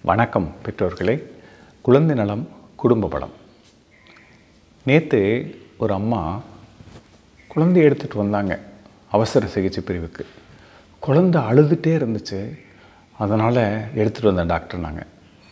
வணக்கம் பெற்றோர்களே குழந்தை நலம் குடும்ப பலம் நேற்று ஒரு அம்மா குழந்தை எடுத்துகிட்டு வந்தாங்க அவசர சிகிச்சை பிரிவுக்கு குழந்தை அழுதுகிட்டே இருந்துச்சு அதனால் எடுத்துகிட்டு வந்தேன் டாக்டர் நாங்கள்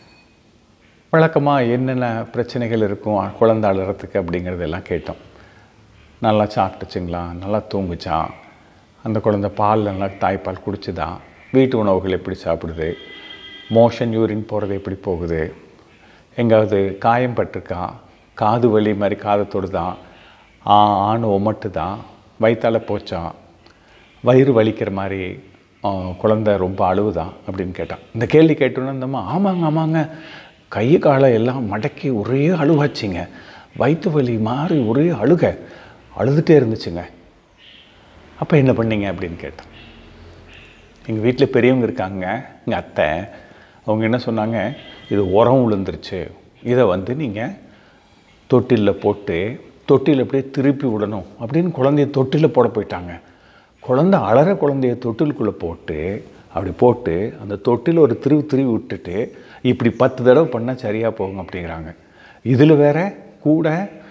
வழக்கமாக என்னென்ன பிரச்சனைகள் இருக்கும் குழந்தை அழுறதுக்கு அப்படிங்கிறதெல்லாம் கேட்டோம் நல்லா சாப்பிட்டுச்சுங்களா நல்லா தூங்குச்சா அந்த குழந்தை பால் நல்லா தாய்ப்பால் குடிச்சுதா வீட்டு உணவுகள் எப்படி சாப்பிடுது மோஷன் யூரின் போகிறது எப்படி போகுது எங்காவது காயம் பட்டிருக்கா காது வலி மாதிரி காதை தொடுதான் ஆ ஆண் ஒமட்டு தான் வயிற்றால் போச்சா வயிறு வலிக்கிற மாதிரி ஆ, குழந்தை ரொம்ப அழுவுதான் அப்படின்னு கேட்டான் இந்த கேள்வி கேட்டோன்னே இந்தம்மா ஆமாங்க ஆமாங்க கை காலை எல்லாம் மடக்கி ஒரே அழுவாச்சிங்க வயிற்று வலி மாதிரி ஒரே அழுக அழுதுகிட்டே இருந்துச்சுங்க அப்போ என்ன பண்ணீங்க அப்படின்னு கேட்டேன் எங்கள் வீட்டில் பெரியவங்க இருக்காங்க எங்கள் அத்தை அவங்க என்ன சொன்னாங்க இது உரம் விழுந்துருச்சு இதை வந்து நீங்கள் தொட்டிலில் போட்டு தொட்டில் அப்படியே திருப்பி விடணும் அப்படின்னு குழந்தைய தொட்டிலில் போட போயிட்டாங்க குழந்தை அலற குழந்தைய தொட்டிலுக்குள்ளே போட்டு அப்படி போட்டு அந்த தொட்டில் ஒரு திருவி திருவி விட்டுட்டு இப்படி பத்து தடவை பண்ணால் சரியாக போகும் அப்படிங்கிறாங்க இதில் வேற கூட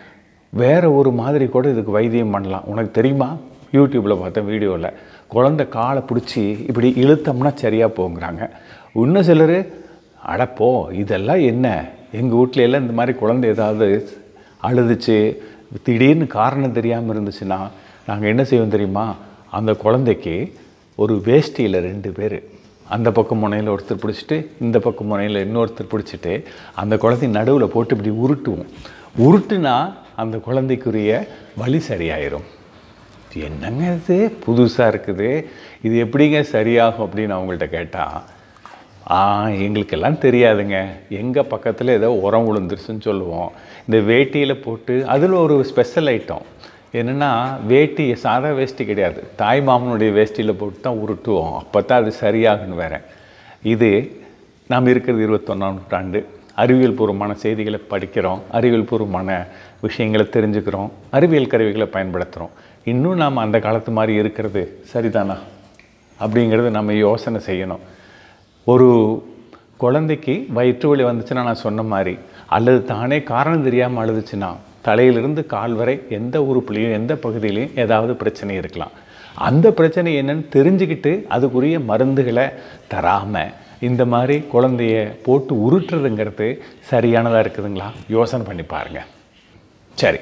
வேற ஒரு மாதிரி கூட இதுக்கு வைத்தியம் பண்ணலாம் உனக்கு தெரியுமா யூடியூப்பில் பார்த்தேன் வீடியோவில் குழந்தை காலை பிடிச்சி இப்படி இழுத்தோம்னா சரியாக போங்கிறாங்க இன்னும் சிலர் அடப்போ இதெல்லாம் என்ன எங்கள் வீட்ல எல்லாம் இந்த மாதிரி குழந்தை ஏதாவது அழுதுச்சு திடீர்னு காரணம் தெரியாமல் இருந்துச்சுன்னா நாங்கள் என்ன செய்வோம் தெரியுமா அந்த குழந்தைக்கு ஒரு வேஷ்டியில் ரெண்டு பேர் அந்த பக்கம் முனையில் ஒருத்தர் பிடிச்சிட்டு இந்த பக்கம் முனையில் இன்னொருத்தர் பிடிச்சிட்டு அந்த குழந்தை நடுவில் போட்டு இப்படி உருட்டுவோம் உருட்டுனா அந்த குழந்தைக்குரிய வலி சரியாயிரும் என்னங்க இது புதுசாக இருக்குது இது எப்படிங்க சரியாகும் அப்படின்னு அவங்கள்ட்ட கேட்டால் ஆ எங்களுக்கெல்லாம் தெரியாதுங்க எங்கள் பக்கத்தில் ஏதோ உரம் விழுந்துருச்சுன்னு சொல்லுவோம் இந்த வேட்டியில் போட்டு அதில் ஒரு ஸ்பெஷல் ஐட்டம் என்னென்னா வேட்டி சாதா வேஷ்டி கிடையாது தாய் மாமனுடைய வேஷ்டியில் போட்டு தான் உருட்டுவோம் அப்போ தான் அது சரியாகுன்னு வேற இது நாம் இருக்கிறது இருபத்தொன்னாம் நூற்றாண்டு அறிவியல் பூர்வமான செய்திகளை படிக்கிறோம் அறிவியல் பூர்வமான விஷயங்களை தெரிஞ்சுக்கிறோம் அறிவியல் கருவிகளை பயன்படுத்துகிறோம் இன்னும் நாம் அந்த காலத்து மாதிரி இருக்கிறது சரிதானா அப்படிங்கிறது நம்ம யோசனை செய்யணும் ஒரு குழந்தைக்கு வயிற்று வலி வந்துச்சுன்னா நான் சொன்ன மாதிரி அல்லது தானே காரணம் தெரியாமல் அழுதுச்சுன்னா தலையிலிருந்து கால் வரை எந்த உறுப்புலையும் எந்த பகுதியிலையும் ஏதாவது பிரச்சனை இருக்கலாம் அந்த பிரச்சனை என்னன்னு தெரிஞ்சுக்கிட்டு அதுக்குரிய மருந்துகளை தராமல் இந்த மாதிரி குழந்தைய போட்டு உருட்டுறதுங்கிறது சரியானதாக இருக்குதுங்களா யோசனை பண்ணி பாருங்கள் சரி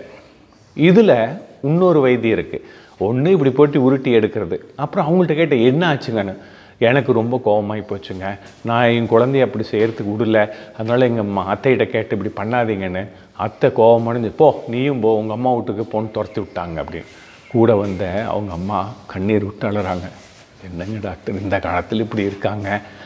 இதில் இன்னொரு வைத்தியம் இருக்குது ஒன்று இப்படி போட்டு உருட்டி எடுக்கிறது அப்புறம் அவங்கள்ட்ட கேட்ட என்ன ஆச்சுங்கன்னு எனக்கு ரொம்ப கோவமாகி போச்சுங்க நான் என் குழந்தைய அப்படி செய்கிறதுக்கு விடல அதனால் எங்கள் அம்மா அத்தைகிட்ட கேட்டு இப்படி பண்ணாதீங்கன்னு அத்தை கோவமடைஞ்சு போ நீயும் போ உங்கள் அம்மா வீட்டுக்கு போன்னு துரத்தி விட்டாங்க அப்படின்னு கூட வந்த அவங்க அம்மா கண்ணீர் விட்டு அழுறாங்க என்னங்க டாக்டர் இந்த காலத்தில் இப்படி இருக்காங்க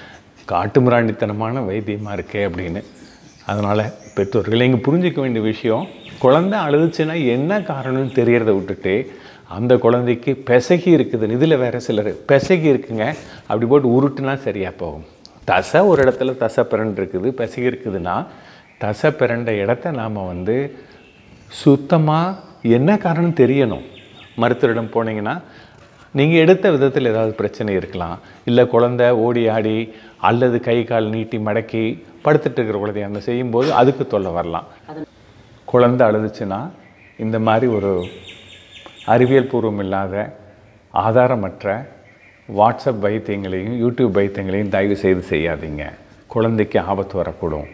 காட்டுமிராண்டித்தனமான வைத்தியமாக இருக்கே அப்படின்னு அதனால் பெற்றோர்கள் இங்கே புரிஞ்சிக்க வேண்டிய விஷயம் குழந்தை அழுதுச்சுன்னா என்ன காரணம்னு தெரியறத விட்டுட்டு அந்த குழந்தைக்கு பிசகி இருக்குதுன்னு இதில் வேறு சிலர் பிசகி இருக்குங்க அப்படி போட்டு உருட்டுனா சரியாக போகும் தசை ஒரு இடத்துல தசை பிறண்டு இருக்குது பிசகி இருக்குதுன்னா தசை பிறண்ட இடத்த நாம் வந்து சுத்தமாக என்ன காரணம் தெரியணும் மருத்துவரிடம் போனீங்கன்னா நீங்கள் எடுத்த விதத்தில் ஏதாவது பிரச்சனை இருக்கலாம் இல்லை குழந்தை ஓடி ஆடி அல்லது கை கால் நீட்டி மடக்கி படுத்துட்டு இருக்கிற குழந்தைய அந்த செய்யும்போது அதுக்கு தொல்லை வரலாம் குழந்தை அழுதுச்சுன்னா இந்த மாதிரி ஒரு அறிவியல் பூர்வம் இல்லாத ஆதாரமற்ற வாட்ஸ்அப் வைத்தியங்களையும் யூடியூப் வைத்தியங்களையும் தயவு செய்து செய்யாதீங்க குழந்தைக்கு ஆபத்து வரக்கூடும்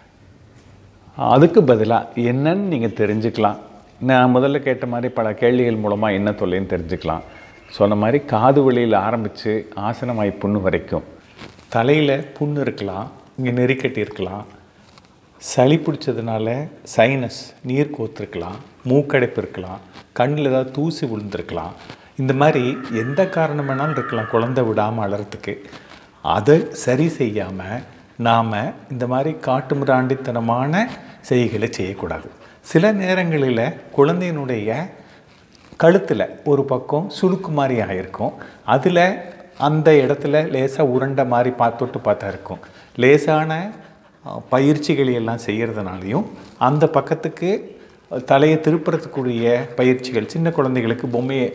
அதுக்கு பதிலாக என்னன்னு நீங்கள் தெரிஞ்சுக்கலாம் நான் முதல்ல கேட்ட மாதிரி பல கேள்விகள் மூலமாக என்ன தொல்லைன்னு தெரிஞ்சுக்கலாம் சொன்ன மாதிரி காது வலியில் ஆரம்பித்து ஆசனமாய் புண்ணு வரைக்கும் தலையில் புண்ணு இருக்கலாம் இங்கே நெறிக்கட்டி இருக்கலாம் சளி பிடிச்சதுனால சைனஸ் நீர் கோத்திருக்கலாம் மூக்கடைப்பு இருக்கலாம் கண்ணில் ஏதாவது தூசி விழுந்திருக்கலாம் இந்த மாதிரி எந்த காரணம் வேணாலும் இருக்கலாம் குழந்தை விடாமல் அலறதுக்கு அதை சரி செய்யாமல் நாம் இந்த மாதிரி காட்டுமிராண்டித்தனமான செய்கைகளை செய்யக்கூடாது சில நேரங்களில் குழந்தையினுடைய கழுத்தில் ஒரு பக்கம் சுளுக்கு மாதிரி ஆகிருக்கும் அதில் அந்த இடத்துல லேசாக உருண்டை மாதிரி பா தொட்டு பார்த்தா இருக்கும் லேசான அஹ், பயிற்சிகளை எல்லாம் செய்கிறதுனாலையும் அந்த பக்கத்துக்கு தலையை திருப்புறத்துக்குரிய பயிற்சிகள் சின்ன குழந்தைகளுக்கு பொம்மையை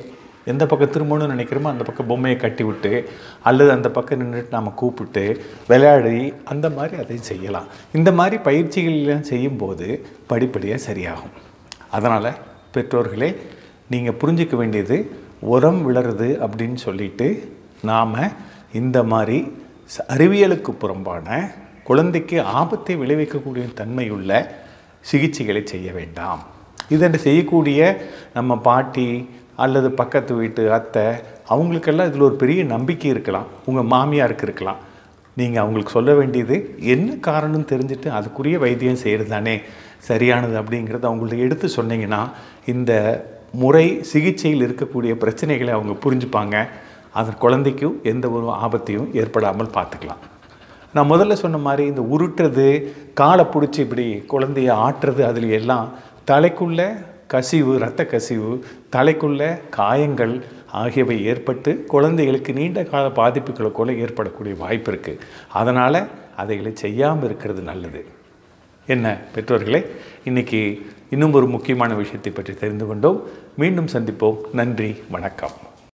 எந்த பக்கம் திரும்பணும்னு நினைக்கிறோமோ அந்த பக்கம் பொம்மையை கட்டி விட்டு அல்லது அந்த பக்கம் நின்றுட்டு நாம் கூப்பிட்டு விளையாடி அந்த மாதிரி அதை செய்யலாம் இந்த மாதிரி பயிற்சிகளெல்லாம் செய்யும்போது படிப்படியாக சரியாகும் அதனால் பெற்றோர்களே நீங்கள் புரிஞ்சிக்க வேண்டியது உரம் விளருது அப்படின்னு சொல்லிட்டு நாம் இந்த மாதிரி ச- அறிவியலுக்கு புறம்பான குழந்தைக்கு ஆபத்தை விளைவிக்கக்கூடிய தன்மையுள்ள சிகிச்சைகளை செய்ய வேண்டாம் இதனை செய்யக்கூடிய நம்ம பாட்டி அல்லது பக்கத்து வீட்டு அத்தை அவங்களுக்கெல்லாம் இதில் ஒரு பெரிய நம்பிக்கை இருக்கலாம் உங்கள் மாமியாருக்கு இருக்கலாம் நீங்கள் அவங்களுக்கு சொல்ல வேண்டியது என்ன காரணம்னு தெரிஞ்சுட்டு அதுக்குரிய வைத்தியம் செய்கிறது தானே சரியானது அப்படிங்கிறத அவங்கள்ட்ட எடுத்து சொன்னீங்கன்னா இந்த முறை சிகிச்சையில் இருக்கக்கூடிய பிரச்சனைகளை அவங்க புரிஞ்சுப்பாங்க அது குழந்தைக்கும் எந்த ஒரு ஆபத்தையும் ஏற்படாமல் பார்த்துக்கலாம் நான் முதல்ல சொன்ன மாதிரி இந்த உருட்டுறது காலை பிடிச்சி இப்படி குழந்தைய ஆட்டுறது அதில் எல்லாம் தலைக்குள்ள கசிவு இரத்த கசிவு தலைக்குள்ள காயங்கள் ஆகியவை ஏற்பட்டு குழந்தைகளுக்கு நீண்ட கால பாதிப்புகளை கூட ஏற்படக்கூடிய வாய்ப்பு இருக்குது அதனால் அதைகளை செய்யாமல் இருக்கிறது நல்லது என்ன பெற்றோர்களே இன்னைக்கு இன்னும் ஒரு முக்கியமான விஷயத்தை பற்றி தெரிந்து கொண்டோம் மீண்டும் சந்திப்போம் நன்றி வணக்கம்